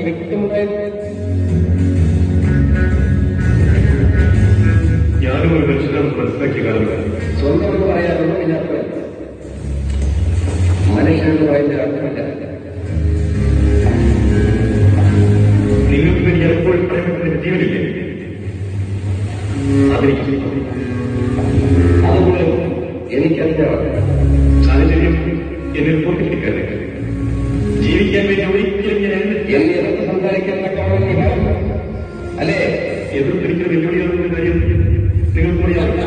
വ്യക്തിത്വമുണ്ടായത് ഞാനും ഒരു മനുഷ്യനാണെന്ന് മനസ്സിലാക്കിയ കാലമാണ് സ്വന്തം എന്ന് പറയാനൊന്നും ഇല്ലാത്തവൻ മനുഷ്യൻ എന്ന് പറയുന്ന അർത്ഥമില്ല നിങ്ങൾക്ക് വേണ്ടി എപ്പോഴും പറയാൻ പറ്റുന്ന ജീവനില്ലേ അതെനിക്ക് അതുപോലും എനിക്കതിന്റെ സാഹചര്യം എന്നിൽ പൂർത്തിപ്പിക്കാതെ ജീവിക്കാൻ വേണ്ടി ഒരിക്കലും ഞാൻ എന്നെ എതിർത്ത് സംസാരിക്കാൻ തക്കവണ്ണം നീ കാരണം അല്ലേ എതിർത്തിരിക്കുന്ന വെല്ലുവിളിയാണെന്ന കാര്യം നിങ്ങൾ കൂടി അറിയാം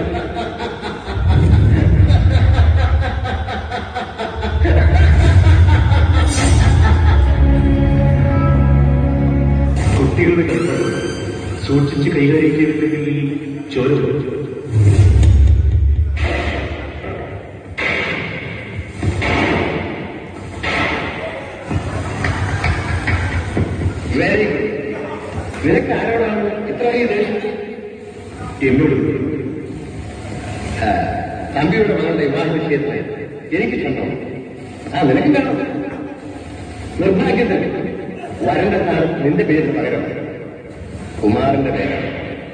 കുട്ടികളുടെ കൈകൾ സൂക്ഷിച്ച് കൈകാര്യം ചെയ്തില്ലെങ്കിൽ ചോര ചോദിച്ചു വെരി ഗുഡ് നിനക്ക് ആരോടാണ് ഇത്ര വലിയ ദേഷ്യം എന്നോട് ആ, തമ്പിയുടെ മകളുടെ വിവാഹ വിഷയത്തിൽ എനിക്ക് ചന്തം ആ നിനക്ക് വേണം നിർഭാഗ്യം തന്നെ വരന്റെ സ്ഥാനം നിന്റെ പേരിന് പകരം കുമാരന്റെ പേരാണ്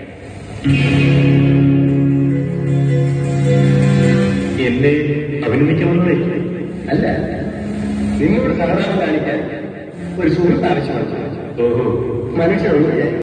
എന്നെ അഭിനന്ദിക്കാമെന്നേ അല്ല നിന്നോട് സഹതാപം കാണിക്കാൻ ഒരു സുഹൃത്ത് ആവശ്യമാണ് ഓഹോ മനുഷ്യരുണ്ട്